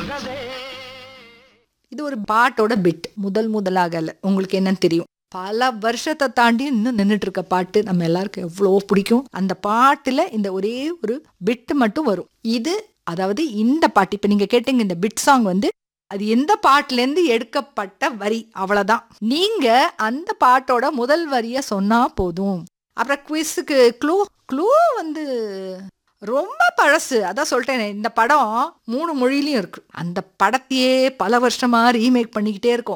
இது ஒரு பாட்டோட பிட் முதல் முதலாக இல்ல. உங்களுக்கு என்னன்னு தெரியும் பல வருஷத்தை தாண்டி இன்னும் நின்னுட்டு இருக்க பாட்டு நம்ம எல்லாருக்கும் எவ்வளோ பிடிக்கும் அந்த பாட்டுல இந்த ஒரே ஒரு பிட் மட்டும் வரும் இது அதாவது இந்த பாட்டு இப்ப நீங்க கேட்டீங்க இந்த பிட் சாங் வந்து அது எந்த பாட்டுல இருந்து எடுக்கப்பட்ட வரி அவ்வளவுதான் நீங்க அந்த பாட்டோட முதல் வரிய சொன்னா போதும் அப்புறம் குவிஸுக்கு க்ளூ க்ளூ வந்து ரொம்ப பழசு அதான் சொல்லிட்டேனே இந்த படம் மூணு மொழியிலையும் இருக்கு அந்த படத்தையே பல வருஷமா ரீமேக் பண்ணிக்கிட்டே இருக்கோம்